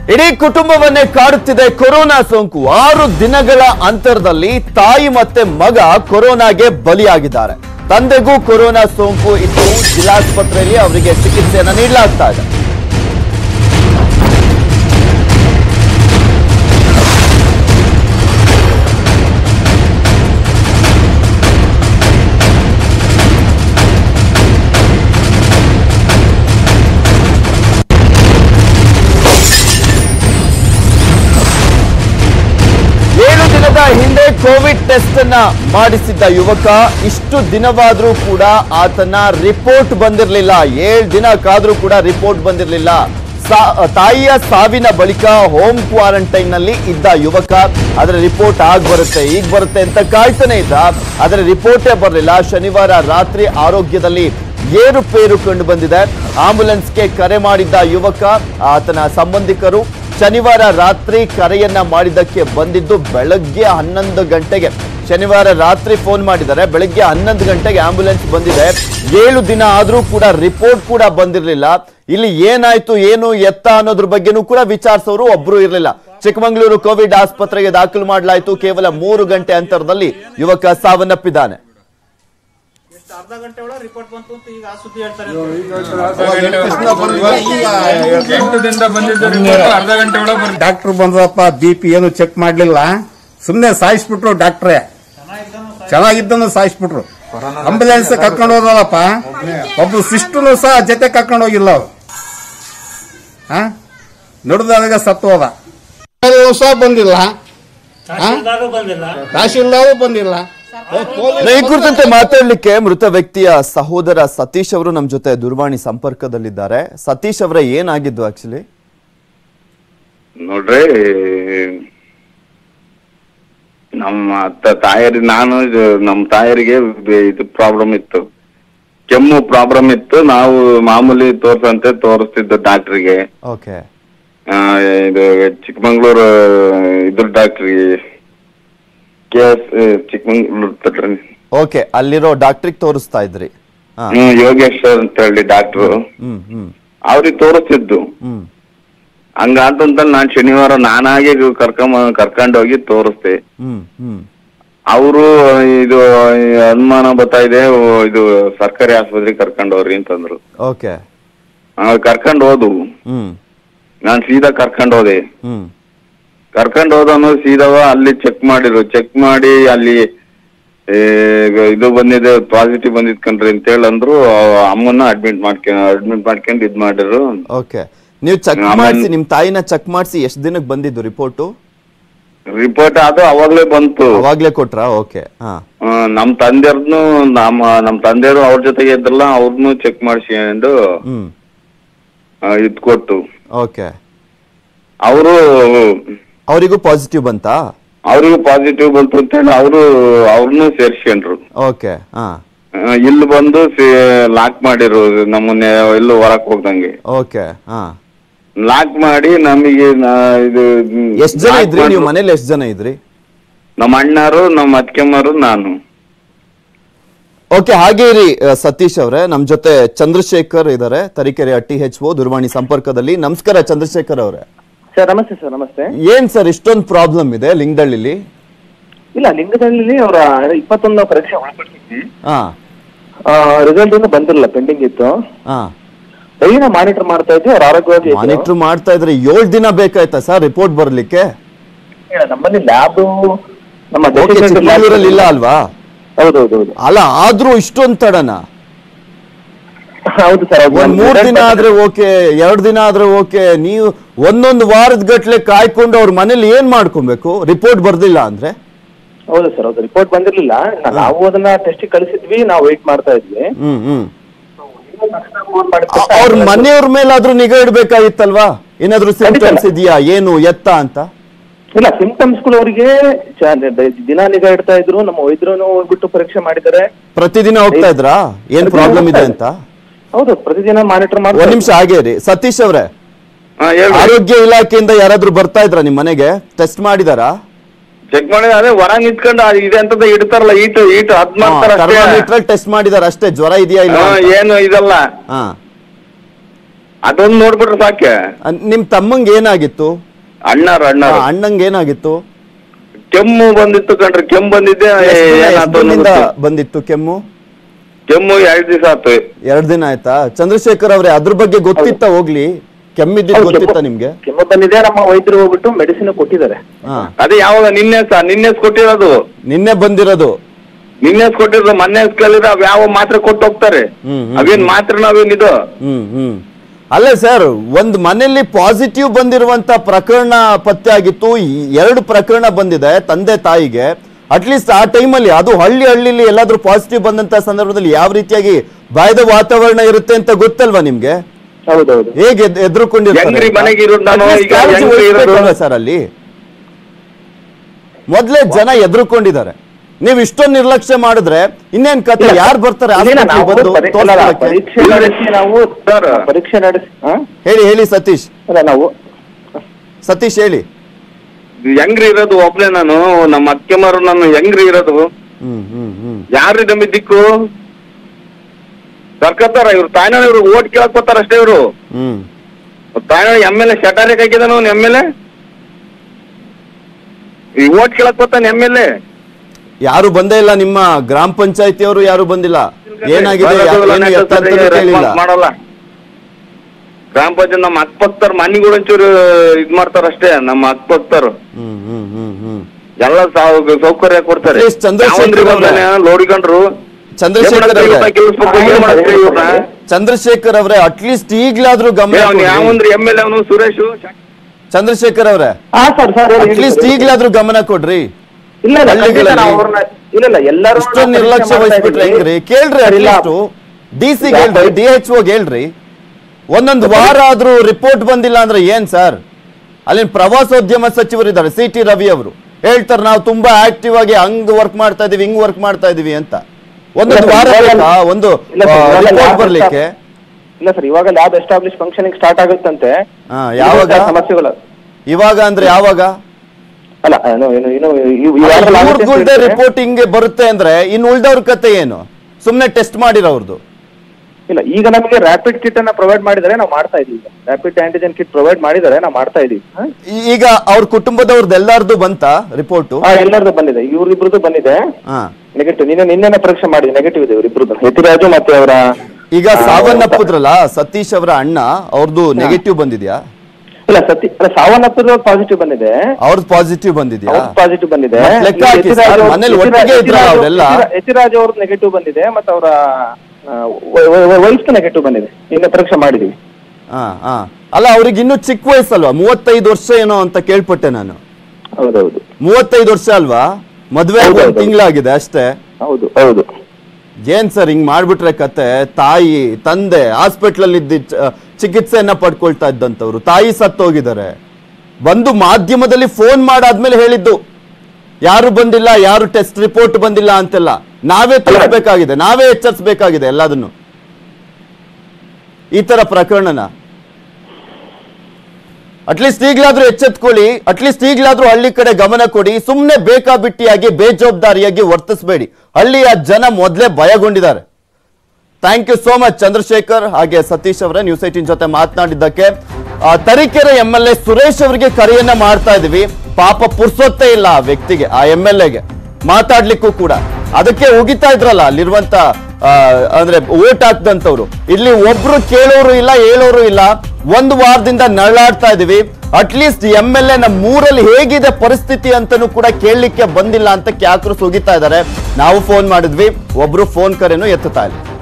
ಇಡೀ ಕುಟುಂಬವನ್ನೇ ಕಾಡುತ್ತಿದೆ ಕೊರೋನಾ ಸೋಂಕು ಆರು ದಿನಗಳ ಅಂತರದಲ್ಲಿ ತಾಯಿ ಮತ್ತೆ ಮಗ ಕೊರೋನಾಗೆ ಬಲಿಯಾಗಿದ್ದಾರೆ ತಂದೆಗೂ ಕೊರೋನಾ ಸೋಂಕು ಇದ್ದು ಜಿಲ್ಲಾಸ್ಪತ್ರೆಯಲ್ಲಿ ಅವರಿಗೆ ಚಿಕಿತ್ಸೆಯನ್ನು ನೀಡಲಾಗ್ತಾ ಇದೆ ಏಳು ದಿನದ ಹಿಂದೆ ಕೋವಿಡ್ ಟೆಸ್ಟ್ ಅನ್ನ ಮಾಡಿಸಿದ್ದ ಯುವಕ ಇಷ್ಟು ದಿನವಾದ್ರೂ ಕೂಡ ಆತನ ರಿಪೋರ್ಟ್ ಬಂದಿರಲಿಲ್ಲ ಏಳು ದಿನ ಕಾದ್ರೂ ಕೂಡ ರಿಪೋರ್ಟ್ ಬಂದಿರಲಿಲ್ಲ ತಾಯಿಯ ಸಾವಿನ ಬಳಿಕ ಹೋಮ್ ಕ್ವಾರಂಟೈನ್ ನಲ್ಲಿ ಇದ್ದ ಯುವಕ ಅದರ ರಿಪೋರ್ಟ್ ಆಗ್ ಬರುತ್ತೆ ಈಗ ಬರುತ್ತೆ ಅಂತ ಕಾಯ್ತಾನೆ ಇದ್ದ ಅದರ ರಿಪೋರ್ಟೇ ಬರಲಿಲ್ಲ ಶನಿವಾರ ರಾತ್ರಿ ಆರೋಗ್ಯದಲ್ಲಿ ಏರುಪೇರು ಕಂಡು ಬಂದಿದೆ ಆಂಬ್ಯುಲೆನ್ಸ್ಗೆ ಕರೆ ಮಾಡಿದ್ದ ಯುವಕ ಆತನ ಸಂಬಂಧಿಕರು ಶನಿವಾರ ರಾತ್ರಿ ಕರೆಯನ್ನ ಮಾಡಿದ್ದಕ್ಕೆ ಬಂದಿದ್ದು ಬೆಳಗ್ಗೆ ಹನ್ನೊಂದು ಗಂಟೆಗೆ ಶನಿವಾರ ರಾತ್ರಿ ಫೋನ್ ಮಾಡಿದ್ದಾರೆ ಬೆಳಗ್ಗೆ ಹನ್ನೊಂದು ಗಂಟೆಗೆ ಆಂಬ್ಯುಲೆನ್ಸ್ ಬಂದಿದೆ ಏಳು ದಿನ ಆದ್ರೂ ಕೂಡ ರಿಪೋರ್ಟ್ ಕೂಡ ಬಂದಿರಲಿಲ್ಲ ಇಲ್ಲಿ ಏನಾಯ್ತು ಏನು ಎತ್ತ ಅನ್ನೋದ್ರ ಬಗ್ಗೆನೂ ಕೂಡ ವಿಚಾರಿಸೋರು ಒಬ್ರು ಇರಲಿಲ್ಲ ಚಿಕ್ಕಮಗಳೂರು ಕೋವಿಡ್ ಆಸ್ಪತ್ರೆಗೆ ದಾಖಲು ಮಾಡಲಾಯಿತು ಕೇವಲ ಮೂರು ಗಂಟೆ ಅಂತರದಲ್ಲಿ ಯುವಕ ಸಾವನ್ನಪ್ಪಿದ್ದಾನೆ ಎಷ್ಟು ಅರ್ಧ ಗಂಟೆ ಒಳಗೆ ರಿಪೋರ್ಟ್ ಬಂತು ಅಂತ ಈಗ ಆ ಸುದ್ದಿ ಹೇಳ್ತಾರೆ ಎಂಟು ದಿನದ ಬಂದಿದ್ದು report ಅರ್ಧ ಗಂಟೆ ಒಳಗೆ ಬರುತ್ತೆ ಡಾಕ್ಟರ್ ಬಂದಪ್ಪ ಬಿ ಪಿ ಏನು ಚೆಕ್ ಮಾಡ್ಲಿಲ್ಲ ಸುಮ್ನೆ ಸಾಯಿಸ್ಬಿಟ್ರು ಡಾಕ್ಟ್ರೇ ಚೆನ್ನಾಗಿದ್ದನ್ನು ಸಾಯಿಸ್ಬಿಟ್ರು ಆಂಬುಲೆನ್ಸ್ ಕರ್ಕೊಂಡು ಹೋದಲ್ಲಪ್ಪ ಒಬ್ಬ ಸಿಸ್ಟರ್ನು ಸಹ ಜೊತೆ ಕರ್ಕೊಂಡು ಹೋಗಿಲ್ಲ ಅವ್ರು ಹಾ ನುಡ್ದಾಗ ಸತ್ತು ಹೋದ ಎಲ್ಲರೂ ಸಹ ಬಂದಿಲ್ಲ ತಹಶೀಲ್ದಾರು ಬಂದಿಲ್ಲ ಈ ಕುರಿತಂತೆ ಮಾತಾಡ್ಲಿಕ್ಕೆ ಮೃತ ವ್ಯಕ್ತಿಯ ಸಹೋದರ ಸತೀಶ್ ಅವರು ನಮ್ಮ ಜೊತೆ ದೂರವಾಣಿ ಸಂಪರ್ಕದಲ್ಲಿದ್ದಾರೆ ಸತೀಶ್ ಅವರ ಏನಾಗಿದ್ದು ಆಕ್ಚುಲಿ ನೋಡ್ರಿ ನಮ್ಮ ತ- ತಾಯರಿ ನಾನು ಇದು ನಮ್ಮ ತಾಯರಿಗೆ ಬೆ- ಇದು ಪ್ರಾಬ್ಲಮ್ ಇತ್ತು ಕೆಮ್ಮು ಪ್ರಾಬ್ಲಮ್ ಇತ್ತು ನಾವು ಮಾಮೂಲಿ ತೋರ್ಸಂತೆ ತೋರಿಸ್ತಿದ್ದು ಡಾಕ್ಟ್ರಿಗೆ ಓಕೆ ಆ, ಇದು ಚಿಕ್ಕಮಂಗ್ಳೂರು ಇದ್ರ ಡಾಕ್ಟ್ರಿಗೆ ಕೆ ಎಸ್ ಚಿಕ್ಕಮಂಗ್ಳೂರು ತಡ್ರಿ. ಓಕೆ ಅಲ್ಲಿರೋ ಡಾಕ್ಟ್ರಿಗೆ ತೋರಿಸ್ತಾ ಇದ್ರಿ ಹಾ ಹ್ಮ್ ಯೋಗೇಶ್ವರ್ ಅಂತ ಹೇಳಿ ಡಾಕ್ಟ್ರು ಹ್ಮ್ ಹ್ಮ್ ಅವ್ರಿಗೆ ತೋರಿಸ್ತಿದ್ದು ಹ್ಮ್ ಹಂಗಾದಂತ ನಾನ್ ಶನಿವಾರ ನಾನಾಗೆ ಕರ್ಕೊಂಡ್ ಕರ್ಕೊಂಡ್ ಹೋಗಿ ತೋರಿಸ್ದೆ ಹ್ಮ್ ಹ್ಮ್ ಅವರು ಇದು ಅನುಮಾನ ಬರ್ತಾ ಇದೆ ಓ, ಇದು ಸರ್ಕಾರಿ ಆಸ್ಪತ್ರೆಗೆ ಕರ್ಕೊಂಡ್ ಹೋಗ್ರಿ ಅಂತಂದ್ರು ಓಕೆ ಆ, ಕರ್ಕೊಂಡ್ ಹೋದು ಹ್ಮ್ ನಾನ್ ಸೀದಾ ಕರ್ಕೊಂಡ್ ಹೋದೆ ಹ್ಮ್ ಕರ್ಕೊಂಡ್ ಹೋದನು ಸೀದಾ ಅಲ್ಲಿ ಚೆಕ್ ಮಾಡಿರು ಚೆಕ್ ಮಾಡಿ ಅಲ್ಲಿ ಏ, ಇದು ಬಂದಿದೆ ಪಾಸಿಟಿವ್ ಬಂದಿದ್ ಕಣ್ರಿ ಅಂತ ಹೇಳಿ ಅಂದ್ರು ಆ ಅಮ್ಮನ್ನ ಅಡ್ಮಿಟ್ ಮಾಡ್ಕೊಂಡ್ ಅಡ್ಮಿಟ್ ಮಾಡ್ಕೊಂಡ್ ಇದ್ ಮಾಡಿರು ಓಕೆ ನೀವು ಚೆಕ್ ಆಮೇಲೆ- ಮಾಡಿಸಿ ನಿಮ್ ತಾಯಿನ ಚೆಕ್ ಮಾಡಿಸಿ ಎಷ್ಟು ದಿನಕ್ಕೆ ಬಂದಿದ್ದು ರಿಪೋರ್ಟು ರಿಪೋರ್ಟ್ ಅದು ಅವಾಗ್ಲೇ ಬಂತು ಅವಾಗ್ಲೇ ಕೊಟ್ರಾ ಓಕೆ ಹಾ ಆ, ನಮ್ ತಂದೆಯವ್ರನ್ನು ನಮ್ಮ ನಮ್ ತಂದೆಯವರು ಅವ್ರ ಜೊತೆಗೆ ಇದ್ರಲ್ಲ ಅವ್ರನ್ನು ಚೆಕ್ ಮಾಡಿಸ್ಕೊಂಡು ಹ್ಮ್ ಇದ್ ಕೊಟ್ಟು ಓಕೆ ಅವರು ಅವರಿಗೂ ಪಾಸಿಟಿವ್ ಬಂತಾ ಅವ್ರಿಗೂ ಪಾಸಿಟಿವ್ ಬಂತು ಅಂತ ಹೇಳಿ ಅವರು ಅವ್ರನ್ನು ಸೇರ್ಸ್ಕೊಂಡ್ರು ಓಕೆ ಹಾ ಆ, ಇಲ್ಲಿ ಬಂದು ಲಾಕ್ ಮಾಡಿರು ನಮ್ಮನ್ನ ಎಲ್ಲೂ ಹೊರಕ್ ಹೋಗ್ದಂಗೆ ಓಕೆ ಹಾ ಲಾಕ್ ಮಾಡಿ ನಮಗೆ ನಾ- ಇದು ಎಷ್ಟ್ ಜನ lock ಇದ್ರಿ ನೀವು ಮಾಡ್ರು. ಮನೇಲಿ ಎಷ್ಟ್ ಜನ ಇದ್ರಿ ನಮ್ಮ ಅಣ್ಣರು ನಮ್ಮ ಅತ್ಕೆಮ್ಮರು ನಾನು ಓಕೆ ಹಾಗೆ ಇರಿ ಆ, ಸತೀಶ್ ಅವರೇ ನಮ್ ಜೊತೆ ಚಂದ್ರಶೇಖರ್ ಇದಾರೆ ತರೀಕೆರೆ ಟಿ ಎಚ್ ಓ ದೂರವಾಣಿ ಸಂಪರ್ಕದಲ್ಲಿ ನಮಸ್ಕಾರ ಚಂದ್ರಶೇಖರ್ ಅವರೇ ಸರ್ ನಮಸ್ತೆ ಸರ್ ನಮಸ್ತೆ ಏನ್ ಸರ್ ಇಷ್ಟೊಂದು ಪ್ರಾಬ್ಲಮ್ ಇದೆ ಲಿಂಗದಳ್ಳಿಲಿ ಇಲ್ಲ ಲಿಂಗದಲ್ಲಿ ಅವರ ಇಪ್ಪತ್ತೊಂದು ಪರೀಕ್ಷೆ ಒಳಪಡಿಸಿದ್ವಿ ಹಾ ರಿಸಲ್ಟ್ ಏನು ಬಂದಿರಲಿಲ್ಲ ಪೆಂಡಿಂಗ್ ಇತ್ತು ಹಾ ಡೈಲಿನ ಮಾನಿಟರ್ ಮಾಡ್ತಾ ಇದ್ವಿ ಅವ್ರ ಆರೋಗ್ಯವಾಗಿ ಇದ್ರು. ಮಾನಿಟರ್ ಮಾಡ್ತಾ ಇದ್ರೆ ಏಳ್ ದಿನ ಬೇಕಾಯ್ತಾ ಸರ್ ರಿಪೋರ್ಟ್ ಬರ್ಲಿಕ್ಕೆ ಇಲ್ಲ, ನಮ್ಮಲ್ಲಿ ಲ್ಯಾಬ್ ನಮ್ಮ ಓಕೆ designated lab- ಚಿಕ್ಕಮಗಳೂರಲ್ಲಿ ಇಲ್ಲ ಅಲ್ವಾ ಹೌದೌದು ಹೌದು ಅಲ್ಲ ಆದ್ರೂ ಇಷ್ಟೊಂದ್ ತಡನ ಹೌದು ಸರ್ ಹೌದು. ಒಂದ್ ಮೂರ್ result ದಿನ ಆದ್ರೆ ಓಕೆ ಎರಡ್ ದಿನ ಆದ್ರೆ ಓಕೆ ನೀವು ಒಂದೊಂದು ವಾರದ ಗಟ್ಲೆ ಕಾಯ್ಕೊಂಡು ಅವ್ರ ಮನೇಲಿ ಏನ್ ಮಾಡ್ಕೊಬೇಕು ರಿಪೋರ್ಟ್ ಬರ್ದಿಲ್ಲ ಅಂದ್ರೆ ಹೌದು ಸರ್ ಹೌದು ರಿಪೋರ್ಟ್ ಬಂದಿರ್ಲಿಲ್ಲ ನಾವು ಅದನ್ನ ಟೆಸ್ಟ್ ಕಳಿಸಿದ್ವಿ ನಾವು ವೇಟ್ ಮಾಡ್ತಾ ಇದ್ವಿ ಹ್ಮ್ ಹ್ಮ್ ಫೋನ್ ಮಾಡಿದ ಅ- ತಕ್ಷಣ ಅವ್ರ ಮನೆಯವ್ರ ಮೇಲಾದ್ರೂ ನಿಗಾ ಇಡ್ಬೇಕಾಗಿತ್ತಲ್ವಾ ಏನಾದ್ರೂ ಸಿಂಪ್ಟಮ್ಸ್ ಇದೆಯಾ ಏನು ಎತ್ತ ಅಂತ ಇಲ್ಲ ಸಿಂಪ್ಟಮ್ಸ್ಗಳು ಅವರಿಗೆ ದಿನ ನಿಗಾ ಇಡ್ತಾ ಇದ್ರು ನಮ್ಮ ವೈದ್ಯರು ಹೋಗ್ಬಿಟ್ಟು ಪರೀಕ್ಷೆ ಮಾಡಿದ್ದಾರೆ ಪ್ರತಿದಿನ ಹೋಗ್ತಾ ಇದ್ರಾ ಏನ್ ಪ್ರಾಬ್ಲಮ್ ಇದೆ ಅಂತ ಹೌದು ಪ್ರತಿದಿನ ಮಾನಿಟರ್ ಒಂದ್ ಮಾಡ್ತಾರೆ ನಿಮಿಷ ಹಾಗೆ ರೀ ಸತೀಶ್ ಅವ್ರೆ ಹಾ, ಹೇಳ್ರಿ. ಆರೋಗ್ಯ ಇಲಾಖೆಯಿಂದ ಯಾರಾದ್ರೂ ಬರ್ತಾ ಇದ್ರ ನಿಮ್ ಮನೆಗೆ ಟೆಸ್ಟ್ ಮಾಡಿದಾರಾ ಚೆಕ್ ಮಾಡಿ ಅದೇ ಹೊರ ನಿಂತ್ಕೊಂಡು ಅದು ಇದೆ ಅಂತ ಇಡ್ತಾರಲ್ಲ ಈಟು ಈಟು ಅದ್ ಮಾಡ್ತಾರ ಅಷ್ಟೇ. ಥರ್ಮಾಮೀಟರ್ ಟೆಸ್ಟ್ ಮಾಡಿದಾರ ಅಷ್ಟೇ ಜ್ವರ ಇದೆಯಾ ಇಲ್ಲ ಹಾ, ಅಂತ. ಏನು ಇದಲ್ಲ ಹಾ ಅದೊಂದ್ ನೋಡ್ಬಿಟ್ರೆ ಸಾಕೆ ಅಹ್, ನಿಮ್ ತಮ್ಮಂಗ್ ಏನಾಗಿತ್ತು ಅಣ್ಣಾರ ಅಣ್ಣಾರ ಆ, ಅಣ್ಣಂಗ್ ಏನಾಗಿತ್ತು ಕೆಮ್ಮು ಬಂದಿತ್ತು ಕಣ್ರಿ ಕೆಮ್ಮು ಬಂದಿದ್ದೆ ಎಷ್ಟ್ ದಿನ- ಎಷ್ಟ್ ಏನಾಯ್ತು ದಿನದಿಂದ ಅನ್ನೋದು. ಬಂದಿತ್ತು ಕೆಮ್ಮು ಕೆಮ್ಮು ಎರಡ್ ದಿವಸ ಆತು ಎರಡ್ ದಿನ ಆಯ್ತಾ ಚಂದ್ರಶೇಖರ್ ಅವ್ರೆ ಅದ್ರ ಬಗ್ಗೆ ಗೊತ್ತಿತ್ತ ಹೋಗ್ಲಿ ಕೆಮ್ಮಿದ್ದಿದ್ ಹೌದು, ಗೊತ್ತಿತ್ತ ಕೆಮ್ಮು- ನಿಮ್ಗೆ ಕೆಮ್ಮು ಬಂದಿದೆ ನಮ್ಮ ವೈದ್ಯರು ಹೋಗ್ಬಿಟ್ಟು ಮೆಡಿಸಿನ್ ಕೊಟ್ಟಿದ್ದಾರೆ ಹಾ ಅದೇ ಯಾವಾಗ ನಿನ್ನೆ ಸಹ ನಿನ್ನೆ ಕೊಟ್ಟಿರೋದು ನಿನ್ನೆ ಬಂದಿರೋದು ನಿನ್ನೆ ಕೊಟ್ಟಿರೋದು ಮೊನ್ನೆ ಕೇಳಿದ್ರೆ ಅವ್ ಯಾವ ಮಾತ್ರೆ ಕೊಟ್ಟು ಹೋಗ್ತಾರೆ ಹ್ಮ್, ಹ್ಮ್, ಅವೇನ್ ಮಾತ್ರೆ ನಾವೇನ್ ಇದು ಹ್ಮ್ ಹ್ಮ್ ಅಲ್ಲ ಸರ್ ಒಂದ್ ಮನೆಯಲ್ಲಿ ಪಾಸಿಟಿವ್ ಬಂದಿರುವಂತ ಪ್ರಕರಣ ಪತ್ತೆ ಆಗಿತ್ತು ಈ ಎರಡು ಪ್ರಕರಣ ಬಂದಿದೆ ತಂದೆ ತಾಯಿಗೆ ಅಟ್ಲೀಸ್ಟ್ ಆ ಟೈಮಲ್ಲಿ ಅದು ಹಳ್ಳಿ ಹಳ್ಳಿಲಿ ಎಲ್ಲಾದ್ರೂ ಪಾಸಿಟಿವ್ ಬಂದಂತ ಸಂದರ್ಭದಲ್ಲಿ ಯಾವ ರೀತಿಯಾಗಿ ಭಯದ ವಾತಾವರಣ ಇರುತ್ತೆ ಅಂತ ಗೊತ್ತಲ್ವಾ ನಿಮ್ಗೆ ಹೌದೌದು ಹೇಗೆ ಹೆಂಗ್ರಿ ಮನೆಗೆ ಇರೋದು ನಾನು ಈಗ ಹೆಂಗ್ರಿ ಇರೋದು? ಎದುರುಕೊಂಡಿರ್ತಾರೆ ಸರ್ ಅಲ್ಲಿ ಮೊದ್ಲೇ ಜನ ಎದುರುಕೊಂಡಿದ್ದಾರೆ ನೀವು ಇಷ್ಟೊಂದು ನಿರ್ಲಕ್ಷ್ಯ ಮಾಡಿದ್ರೆ ಇನ್ನೇನ್ ಕತೆ ಯಾರು ಬರ್ತಾರೆ ಇಲ್ಲ, hospital ನಾವು ಬಂದು ಪರಿ- ಅಲ್ಲ, ಅಲ್ಲ, ತೋರ್ಸ್ಕೊಳಕ್ಕೆ? ಪರೀಕ್ಷೆ ನಡೆಸಿ ನಾವು ಸರ್. ಪರೀಕ್ಷೆ ನಡೆಸಿ ಹಾ? ಹೇಳಿ ಹೇಳಿ ಸತೀಶ್ ಅಲ್ಲ ನಾವು ಸತೀಶ್ ಹೇಳಿ ಹೆಂಗ್ರಿ ಇರೋದು ಒಬ್ನೇ ನಾನು ನಮ್ಮ ಅಕ್ಕಮ್ಮರು ನಾನು ಹೆಂಗ್ರಿ ಇರೋದು ಹ್ಮ್ ಹ್ಮ್ ಹ್ಮ್ ಯಾರ್ರಿ ನಮಗೆ ದಿಕ್ಕು ಸರ್ಕತ್ತಾರ ಇವ್ರು ತಾಯ್ನಾಳ ಇವ್ರು ಓಟ್ ಕೇಳಕ್ ಬರ್ತಾರ ಅಷ್ಟೇ ಇವ್ರು ಹ್ಮ್ ತಾಯ್ನಾಳ ಎಮ್ ಎಲ್ ಎ ಶಟಾರಿ ಹಾಕಿದಾನ ಅವ್ನು ಎಮ್ ಎಲ್ ಎ ಈ ಓಟ್ ಕೇಳಕ್ ಬರ್ತಾನೆ ಎಮ್ ಎಲ್ ಎ ಯಾರು ಬಂದೇ ಇಲ್ಲ ನಿಮ್ಮ ಗ್ರಾಮ ಪಂಚಾಯತಿಯವರು ಯಾರು ಬಂದಿಲ್ಲ ಏನಾಗಿದೆ ಯಾ- ಏನು ಎತ್ತ ಅಂತಾನೂ ಕೇಳಿಲ್ಲ ಮಾಡಲ್ಲ ಗ್ರಾಮ ಪಂಚಾಯತ್ ನಮ್ಮ ಅಕ್ಕಪಕ್ತರ್ ಮನಿಗಳು ಒಂಚೂರು ಇದ್ ಮಾಡ್ತಾರ ಅಷ್ಟೇ ನಮ್ಮ ಅಕ್ಕಪಕ್ತರು ಹ್ಮ್ ಹ್ಮ್ ಹ್ಮ್ ಹ್ಮ್ ಎಲ್ಲ ಸಾವ್- ಸೌಕರ್ಯ ಕೊಡ್ತಾರೆ At least ಚಂದ್ರಶೇಖರ್ ಯಾವಂದ್ರಿ ಅವ್ರೆ. ಬಂದಾನೆ, ನೋಡಿಕೊಂಡ್ರು ಚಂದ್ರಶೇಖರ್ ಅವ್ರೆ, ಮಾಡ್ತೀರಿ ಇವ್ರನ್ನ ಚಂದ್ರಶೇಖರ್ ಅವರೇ ಅಟ್ಲೀಸ್ಟ್ ಈಗ್ಲಾದ್ರೂ ಗಮನ ಅವ್ನು ಕೊಡಿ. ಯಾವಂದ್ರಿ ಎಮ್ ಎಲ್ ಎ ಅವನು ಸುರೇಶ್ ಚಂದ್ರಶೇಖರ್ ಅವರೇ ಹಾ ಸರ್ ಸರ್ ಹೇಳಿ, ಹೇಳಿ ಅಟ್ಲೀಸ್ಟ್ ಸರ್. ಈಗ್ಲಾದ್ರೂ ಗಮನ ಕೊಡ್ರಿ ಇಲ್ಲ ಇಲ್ಲ ಖಂಡಿತ ಹಳ್ಳಿಗಳಲ್ಲಿ ನಾವು ಅವ್ರನ್ನ ಇಲ್ಲ ಇಲ್ಲ ಎಲ್ಲರೂ ಇಷ್ಟೊಂದು ನಿರ್ಲಕ್ಷ್ಯ ವಹಿಸ್ಬಿಟ್ರೆ ಹೆಂಗ್ರಿ ಕೇಳ್ರಿ ಇಲ್ಲ. ಅಟ್ಲೀಸ್ಟ್ ಡಿ ಸಿ ಹೇಳ್ರಿ ಡಿ ಎಚ್ ಓ ಹೇಳ್ರಿ ಒಂದೊಂದು ವಾರ ಆದ್ರೂ ರಿಪೋರ್ಟ್ ಬಂದಿಲ್ಲ ಅಂದ್ರೆ ಏನ್ ಸರ್ ಅಲ್ಲಿನ ಪ್ರವಾಸೋದ್ಯಮ ಸಚಿವರಿದ್ದಾರೆ ಸಿ ಟಿ ರವಿ ಅವರು ಹೇಳ್ತಾರೆ ನಾವು ತುಂಬಾ ಆಕ್ಟಿವ್ ಆಗಿ ಹಂಗ್ ವರ್ಕ್ ಮಾಡ್ತಾ ಇದೀವಿ ಹಿಂಗ್ ವರ್ಕ್ ಮಾಡ್ತಾ ಇದೀವಿ ಅಂತ ಒಂದೊಂದು ಇಲ್ಲ ವಾರ ಸರ್, ಇವಾಗ- ಬೇಕಾ ಒಂದು ಇಲ್ಲ ಸರ್, ಇವಾಗ ರಿಪೋರ್ಟ್ lab ಬರ್ಲಿಕ್ಕೆ ಇಲ್ಲ ಸರ್ ಇವಾಗ ಲ್ಯಾಬ್ ಎಸ್ಟಾಬ್ಲಿಷ್ ಫಂಕ್ಷನಿಂಗ್ ಸ್ಟಾರ್ಟ್ ಆಗುತ್ತಂತೆ ಹಾ, ಯಾವಾಗ? ಇರುವಂತಹ ಸಮಸ್ಯೆಗಳು ಇವಾಗ ಅಂದ್ರೆ ಯಾವಾಗ ಅಲ್ಲ ಏನು ಏನು ಏನು ಇವ್- ಇವಾಗ lab test ಇವ್ರದ್ದು ಇರುತ್ತೆ. ರಿಪೋರ್ಟ್ ಹಿಂಗೆ ಬರುತ್ತೆ ಅಂದ್ರೆ ಇನ್ನು ಉಳ್ದವ್ರ ಕತೆ ಏನು ಸುಮ್ನೆ ಟೆಸ್ಟ್ ಮಾಡಿರೋರ್ದು ಇಲ್ಲ ಈಗ ನಮಗೆ ರ್ಯಾಪಿಡ್ ಕಿಟ್ ಅನ್ನ ಪ್ರೊವೈಡ್ ಮಾಡಿದರೆ ನಾವು ಮಾಡ್ತಾ ಇದೀವಿ ರ್ಯಾಪಿಡ್ ಆಂಟಿಜೆನ್ ಕಿಟ್ ಪ್ರೊವೈಡ್ ಮಾಡಿದರೆ ನಾವು ಮಾಡ್ತಾ ಇದೀವಿ ಹಾ? ಈ- ಈಗ ಅವ್ರ ಕುಟುಂಬದವ್ರದ್ದು ಎಲ್ಲಾರ್ದು ಬಂತಾ ರಿಪೋರ್ಟು ಹಾ ಎಲ್ಲರದು ಬಂದಿದೆ ಇವ್ರಿಬ್ರದ್ದು ಬಂದಿದೆ ಹಾ ನೆಗೆಟಿವ್ ನಿನ್ನೆ ನಿನ್ನೆ ಪರೀಕ್ಷೆ ಮಾಡಿದ್ವಿ ನೆಗೆಟಿವ್ ಇದೆ ಇವ್ರಿಬ್ರದ್ದು ಯತಿರಾಜು ಮತ್ತೆ ಅವರ ಈಗ ಸಾವನ್ನಪ್ಪಿದ್ರಲ್ಲ ಸತೀಶ್ ಅವರ ಅಣ್ಣ ಅವ್ರದ್ದು ನೆಗೆಟಿವ್ ಬಂದಿದ್ಯಾ ಇಲ್ಲ ಸತಿ ಅಲ್ಲ ಸಾವನ್ನಪ್ಪಿರೋ ಪಾಸಿಟಿವ್ ಬಂದಿದೆ ಅವ್ರದ್ದು ಪಾಸಿಟಿವ್ ಬಂದಿದ್ಯಾ ಪಾಸಿಟಿವ್ ಬಂದಿದೆ ಮತ್ತ್ ಲೆಕ್ಕ ಹಾಕಿ ಯತಿರಾಜ್ ಸರ್, ಅವ್ರ- ಮನೇಲಿ ಯತಿರಾಜ್- ಒಟ್ಟಿಗೆ ಇದ್ರಲ್ಲ ಯತಿರಾಜ್ ಅವ್ರೆಲ್ಲ? ಯತಿರಾಜ್- ಯತಿರಾಜ್ ಅವ್ರದ್ದು ನೆಗೆಟಿವ್ ಬಂದಿದೆ ಮತ್ತೆ ಅವರ ವೈಫ್ ನೆಗೆಟಿವ್ ಬಂದಿದೆ ನಿನ್ನೆ ಪರೀಕ್ಷೆ ಮಾಡಿದೀವಿ ಹಾ ಹಾ ಅಲ್ಲ ಅವ್ರಿಗೆ ಇನ್ನೂ ಚಿಕ್ಕ ವಯಸ್ಸಲ್ವಾ ಮೂವತ್ತೈದು ವರ್ಷ ಏನೋ ಅಂತ ಕೇಳ್ಪಟ್ಟೆ ನಾನು ಹೌದೌದು ಮೂವತ್ತೈದು ವರ್ಷ ಅಲ್ವಾ ಮದ್ವೆ ಆಗಿ ಒಂದ್ ಹೌದೌದು. ತಿಂಗಳಾಗಿದೆ ಅಷ್ಟೇ ಹೌದು ಹೌದು ಏನ್ ಸರ್ ಹಿಂಗ್ ಮಾಡ್ಬಿಟ್ರೆ ಕತೆ ತಾಯಿ ತಂದೆ ಹಾಸ್ಪಿಟ್ಲ್ ಅಲ್ಲಿ ಇದ್ದ ಚ- ಚಿಕಿತ್ಸೆಯನ್ನ ಪಡ್ಕೊಳ್ತಾ ಇದ್ದಂತವ್ರು ತಾಯಿ ಸತ್ತೋಗಿದ್ದಾರೆ ಬಂದು ಮಾಧ್ಯಮದಲ್ಲಿ ಫೋನ್ ಮಾಡಾದ್ಮೇಲೆ ಹೇಳಿದ್ದು ಯಾರು ಬಂದಿಲ್ಲ ಯಾರು ಟೆಸ್ಟ್ ರಿಪೋರ್ಟ್ ಬಂದಿಲ್ಲ ಅಂತೆಲ್ಲ ನಾವೇ ತಿಳಿಸ್ಬೇಕಾಗಿದೆ ನಾವೇ ಎಚ್ಚರಿಸಬೇಕಾಗಿದೆ ಎಲ್ಲದನ್ನು ಈ ತರ ಪ್ರಕರಣನ ಅಟ್ಲೀಸ್ಟ್ ಈಗ್ಲಾದ್ರೂ ಎಚ್ಚೆತ್ಕೊಳ್ಳಿ ಅಟ್ಲೀಸ್ಟ್ ಈಗ್ಲಾದ್ರೂ ಹಳ್ಳಿ ಕಡೆ ಗಮನ ಕೊಡಿ ಸುಮ್ಮನೆ ಬೇಕಾಬಿಟ್ಟಿಯಾಗಿ ಬೇಜವಾಬ್ದಾರಿಯಾಗಿ ವರ್ತಿಸಬೇಡಿ ಹಳ್ಳಿಯ ಜನ ಮೊದಲೇ ಭಯಗೊಂಡಿದ್ದಾರೆ thank you so much Chandrashekhar ಹಾಗೆ ಸತೀಶ್ ಅವರೇ ನ್ಯೂಸ್ ಏಟಿನ್ ಜೊತೆ ಮಾತನಾಡಿದ್ದಕ್ಕೆ ಆ, Tarikere M L A Suresh ಅವರಿಗೆ ಕರೆಯನ್ನ ಮಾಡ್ತಾ ಇದೀವಿ ಪಾಪ ಪುರ್ಸೊತ್ತೇ ಇಲ್ಲ ಆ ವ್ಯಕ್ತಿಗೆ ಆ ಎಂ ಎಲ್ ಎಗೆ ಮಾತಾಡ್ಲಿಕ್ಕೂ ಕೂಡ ಅದಕ್ಕೆ ಉಗಿತಾ ಇದ್ರಲ್ಲ ಅಲ್ಲಿರುವಂತ ಆ, ಅಂದ್ರೆ ಓಟ್ ಹಾಕ್ದಂತವ್ರು ಇಲ್ಲಿ ಒಬ್ರು ಕೇಳೋರು ಇಲ್ಲ ಹೇಳೋರು ಇಲ್ಲ ಒಂದು ವಾರದಿಂದ ನರಳಾಡ್ತಾ ಇದೀವಿ ಅಟ್ಲೀಸ್ಟ್ ಎಂ ಎಲ್ ಎ ನಮ್ಮ ಮೂರಲ್ಲಿ ಹೇಗಿದೆ ಪರಿಸ್ಥಿತಿ ಅಂತಾನೂ ಕೂಡ ಕೇಳಲಿಕ್ಕೆ ಬಂದಿಲ್ಲ ಅಂತ ಕ್ಯಾಕ್ರು ಸುಗಿತಾ ಇದ್ದಾರೆ ನಾವು ಫೋನ್ ಮಾಡಿದ್ವಿ ಒಬ್ರು ಫೋನ್ ಕರೆನೂ ಎತ್ತುತ್ತಾ ಇಲ್ಲ